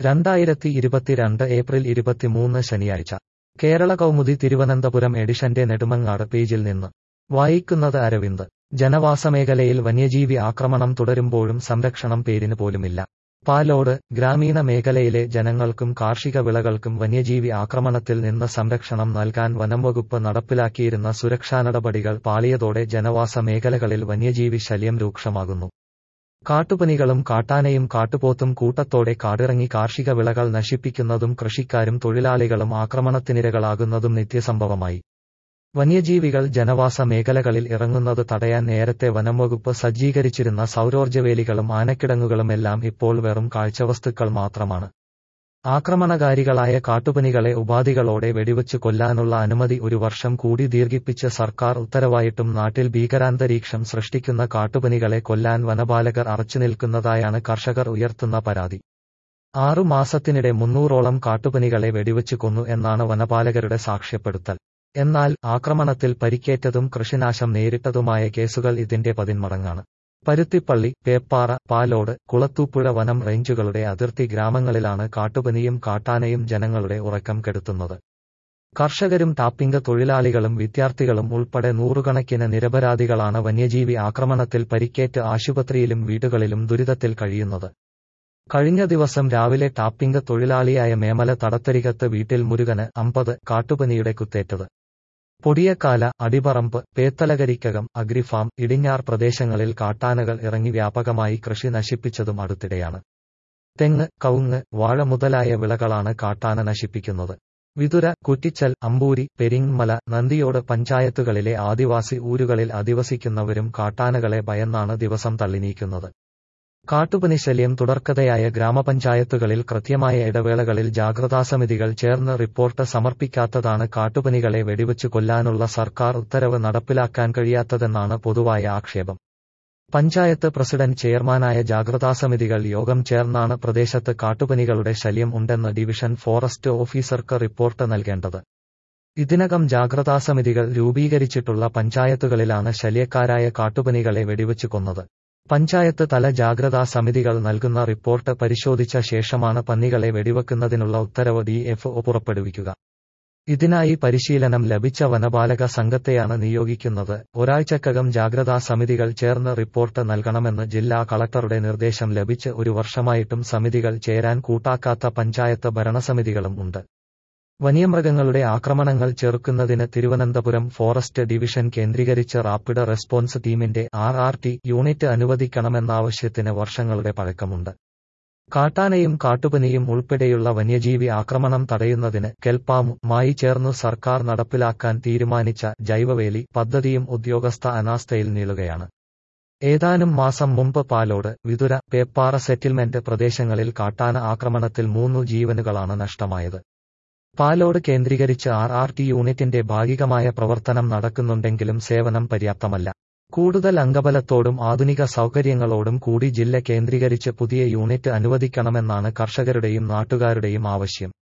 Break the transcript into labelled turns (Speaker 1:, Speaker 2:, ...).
Speaker 1: രണ്ടായിരത്തി ഇരുപത്തിരണ്ട് ഏപ്രിൽ ഇരുപത്തിമൂന്ന് ശനിയാഴ്ച കേരള കൗമുദി തിരുവനന്തപുരം എഡിഷന്റെ നെടുമങ്ങാട് പേജിൽ നിന്ന് വായിക്കുന്നത് അരവിന്ദ് ജനവാസമേഖലയിൽ വന്യജീവി ആക്രമണം തുടരുമ്പോഴും സംരക്ഷണം പേരിന് പോലുമില്ല പാലോട് ഗ്രാമീണ മേഖലയിലെ ജനങ്ങൾക്കും കാർഷിക വിളകൾക്കും വന്യജീവി ആക്രമണത്തിൽ നിന്ന് സംരക്ഷണം നൽകാൻ വനംവകുപ്പ് നടപ്പിലാക്കിയിരുന്ന സുരക്ഷാ നടപടികൾ പാളിയതോടെ ജനവാസ മേഖലകളിൽ വന്യജീവി ശല്യം രൂക്ഷമാകുന്നു കാട്ടുപനികളും കാട്ടാനയും കാട്ടുപോത്തും കൂട്ടത്തോടെ കാടിറങ്ങി കാർഷിക വിളകൾ നശിപ്പിക്കുന്നതും കൃഷിക്കാരും തൊഴിലാളികളും ആക്രമണത്തിനിരകളാകുന്നതും നിത്യസംഭവമായി വന്യജീവികൾ ജനവാസ മേഖലകളിൽ ഇറങ്ങുന്നത് തടയാൻ നേരത്തെ വനംവകുപ്പ് സജ്ജീകരിച്ചിരുന്ന സൗരോർജ്ജവേലികളും ആനക്കിടങ്ങുകളുമെല്ലാം ഇപ്പോൾ വെറും കാഴ്ചവസ്തുക്കൾ മാത്രമാണ് ആക്രമണകാരികളായ കാട്ടുപനികളെ ഉപാധികളോടെ വെടിവെച്ച് കൊല്ലാനുള്ള അനുമതി ഒരു വർഷം കൂടി ദീർഘിപ്പിച്ച് സർക്കാർ ഉത്തരവായിട്ടും നാട്ടിൽ ഭീകരാന്തരീക്ഷം സൃഷ്ടിക്കുന്ന കാട്ടുപനികളെ കൊല്ലാൻ വനപാലകർ അറച്ചുനിൽക്കുന്നതായാണ് കർഷകർ ഉയർത്തുന്ന പരാതി ആറു മാസത്തിനിടെ മുന്നൂറോളം കാട്ടുപനികളെ വെടിവെച്ച് കൊന്നു എന്നാണ് വനപാലകരുടെ സാക്ഷ്യപ്പെടുത്തൽ എന്നാൽ ആക്രമണത്തിൽ പരിക്കേറ്റതും കൃഷിനാശം നേരിട്ടതുമായ കേസുകൾ ഇതിന്റെ പതിന്മടങ്ങാണ് പരുത്തിപ്പള്ളി പേപ്പാറ പാലോട് കുളത്തൂപ്പുഴ വനം റേഞ്ചുകളുടെ അതിർത്തി ഗ്രാമങ്ങളിലാണ് കാട്ടുപനിയും കാട്ടാനയും ജനങ്ങളുടെ ഉറക്കം കെടുത്തുന്നത് കർഷകരും ടാപ്പിംഗ് തൊഴിലാളികളും വിദ്യാർത്ഥികളും ഉൾപ്പെടെ നൂറുകണക്കിന് നിരപരാധികളാണ് വന്യജീവി ആക്രമണത്തിൽ പരിക്കേറ്റ് ആശുപത്രിയിലും വീടുകളിലും ദുരിതത്തിൽ കഴിയുന്നത് കഴിഞ്ഞ ദിവസം രാവിലെ ടാപ്പിംഗ് തൊഴിലാളിയായ മേമല തടത്തരികത്ത് വീട്ടിൽ മുരുകന് അമ്പത് കാട്ടുപനിയുടെ കുത്തേറ്റത് പൊടിയക്കാല അടിപറമ്പ് പേത്തലകരിക്കകം അഗ്രിഫാം ഇടിഞ്ഞാർ പ്രദേശങ്ങളിൽ കാട്ടാനകൾ ഇറങ്ങി വ്യാപകമായി കൃഷി നശിപ്പിച്ചതും അടുത്തിടെയാണ് തെങ്ങ് കവുങ്ങ് വാഴ മുതലായ വിളകളാണ് കാട്ടാന നശിപ്പിക്കുന്നത് വിതുര കുറ്റിച്ചൽ അമ്പൂരി പെരിങ്മല നന്ദിയോട് പഞ്ചായത്തുകളിലെ ആദിവാസി ഊരുകളിൽ അധിവസിക്കുന്നവരും കാട്ടാനകളെ ഭയന്നാണ് ദിവസം തള്ളിനീക്കുന്നത് കാട്ടുപനി ശല്യം തുടർക്കഥയായ ഗ്രാമപഞ്ചായത്തുകളിൽ കൃത്യമായ ഇടവേളകളിൽ ജാഗ്രതാസമിതികൾ ചേർന്ന് റിപ്പോർട്ട് സമർപ്പിക്കാത്തതാണ് കാട്ടുപനികളെ വെടിവെച്ചു കൊല്ലാനുള്ള സർക്കാർ ഉത്തരവ് നടപ്പിലാക്കാൻ കഴിയാത്തതെന്നാണ് പൊതുവായ ആക്ഷേപം പഞ്ചായത്ത് പ്രസിഡന്റ് ചെയർമാനായ ജാഗ്രതാസമിതികൾ യോഗം ചേർന്നാണ് പ്രദേശത്ത് കാട്ടുപനികളുടെ ശല്യം ഉണ്ടെന്ന് ഡിവിഷൻ ഫോറസ്റ്റ് ഓഫീസർക്ക് റിപ്പോർട്ട് നൽകേണ്ടത് ഇതിനകം ജാഗ്രതാസമിതികൾ രൂപീകരിച്ചിട്ടുള്ള പഞ്ചായത്തുകളിലാണ് ശല്യക്കാരായ കാട്ടുപനികളെ വെടിവെച്ചു കൊന്നത് പഞ്ചായത്ത് തല ജാഗ്രതാ സമിതികൾ നൽകുന്ന റിപ്പോർട്ട് പരിശോധിച്ച ശേഷമാണ് പന്നികളെ വെടിവെക്കുന്നതിനുള്ള ഉത്തരവ് ഡി എഫ് ഒ പുറപ്പെടുവിക്കുക ഇതിനായി പരിശീലനം ലഭിച്ച വനപാലക സംഘത്തെയാണ് നിയോഗിക്കുന്നത് ഒരാഴ്ചക്കകം ജാഗ്രതാ സമിതികൾ ചേർന്ന് റിപ്പോർട്ട് നൽകണമെന്ന് ജില്ലാ കളക്ടറുടെ നിർദ്ദേശം ലഭിച്ച് ഒരു വർഷമായിട്ടും സമിതികൾ ചേരാൻ കൂട്ടാക്കാത്ത പഞ്ചായത്ത് ഭരണസമിതികളും ഉണ്ട് വന്യമൃഗങ്ങളുടെ ആക്രമണങ്ങൾ ചെറുക്കുന്നതിന് തിരുവനന്തപുരം ഫോറസ്റ്റ് ഡിവിഷൻ കേന്ദ്രീകരിച്ച് റാപ്പിഡ് റെസ്പോൺസ് ടീമിന്റെ ആർ ആർ ടി യൂണിറ്റ് അനുവദിക്കണമെന്ന ആവശ്യത്തിന് വർഷങ്ങളുടെ പഴക്കമുണ്ട് കാട്ടാനയും കാട്ടുപനിയും ഉൾപ്പെടെയുള്ള വന്യജീവി ആക്രമണം തടയുന്നതിന് കെൽപ്പാമുമായി ചേർന്നു സർക്കാർ നടപ്പിലാക്കാൻ തീരുമാനിച്ച ജൈവവേലി പദ്ധതിയും ഉദ്യോഗസ്ഥ അനാസ്ഥയിൽ നീളുകയാണ് ഏതാനും മാസം മുമ്പ് പാലോട് വിതുര പേപ്പാറ സെറ്റിൽമെന്റ് പ്രദേശങ്ങളിൽ കാട്ടാന ആക്രമണത്തിൽ മൂന്നു ജീവനുകളാണ് നഷ്ടമായത് പാലോട് കേന്ദ്രീകരിച്ച് ആർ ആർ ടി യൂണിറ്റിന്റെ ഭാഗികമായ പ്രവർത്തനം നടക്കുന്നുണ്ടെങ്കിലും സേവനം പര്യാപ്തമല്ല കൂടുതൽ അംഗബലത്തോടും ആധുനിക സൗകര്യങ്ങളോടും കൂടി ജില്ല കേന്ദ്രീകരിച്ച് പുതിയ യൂണിറ്റ് അനുവദിക്കണമെന്നാണ് കർഷകരുടെയും നാട്ടുകാരുടെയും ആവശ്യം